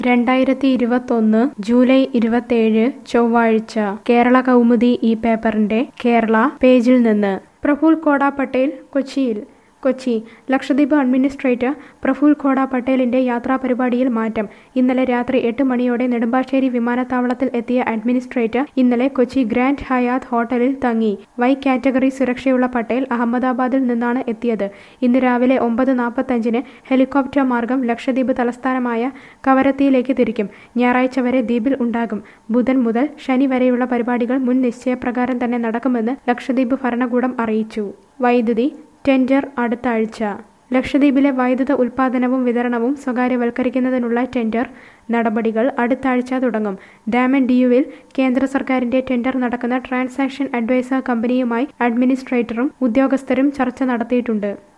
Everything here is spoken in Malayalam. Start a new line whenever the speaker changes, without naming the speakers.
രണ്ടായിരത്തി ഇരുപത്തൊന്ന് ജൂലൈ ഇരുപത്തേഴ് ചൊവ്വാഴ്ച കേരള കൗമുദി ഈ പേപ്പറിന്റെ കേരള പേജിൽ നിന്ന് പ്രഫുൽ കോട പട്ടേൽ കൊച്ചിയിൽ കൊച്ചി ലക്ഷദ്വീപ് അഡ്മിനിസ്ട്രേറ്റർ പ്രഫുൽ ഖോഡ പട്ടേലിന്റെ യാത്രാ പരിപാടിയിൽ മാറ്റം ഇന്നലെ രാത്രി എട്ട് മണിയോടെ നെടുമ്പാശ്ശേരി വിമാനത്താവളത്തിൽ എത്തിയ അഡ്മിനിസ്ട്രേറ്റർ ഇന്നലെ കൊച്ചി ഗ്രാൻഡ് ഹയാത്ത് ഹോട്ടലിൽ തങ്ങി വൈ കാറ്റഗറി സുരക്ഷയുള്ള പട്ടേൽ അഹമ്മദാബാദിൽ നിന്നാണ് എത്തിയത് ഇന്ന് രാവിലെ ഒമ്പത് നാൽപ്പത്തഞ്ചിന് ഹെലികോപ്റ്റർ മാർഗം ലക്ഷദ്വീപ് തലസ്ഥാനമായ കവരത്തിയിലേക്ക് തിരിക്കും ഞായറാഴ്ച വരെ ദ്വീപിൽ ഉണ്ടാകും ബുധൻ മുതൽ ശനി വരെയുള്ള പരിപാടികൾ മുൻ നിശ്ചയപ്രകാരം തന്നെ നടക്കുമെന്ന് ലക്ഷദ്വീപ് ഭരണകൂടം അറിയിച്ചു വൈദ്യുതി ടെൻഡർ അടുത്ത ആഴ്ച ലക്ഷദ്വീപിലെ വൈദ്യുത ഉൽപ്പാദനവും വിതരണവും സ്വകാര്യവൽക്കരിക്കുന്നതിനുള്ള ടെൻഡർ നടപടികൾ അടുത്ത ആഴ്ച തുടങ്ങും ഡാമൻ ഡിയുവിൽ കേന്ദ്ര സർക്കാരിന്റെ ടെൻഡർ നടക്കുന്ന ട്രാൻസാക്ഷൻ അഡ്വൈസർ കമ്പനിയുമായി അഡ്മിനിസ്ട്രേറ്ററും ഉദ്യോഗസ്ഥരും ചർച്ച നടത്തിയിട്ടുണ്ട്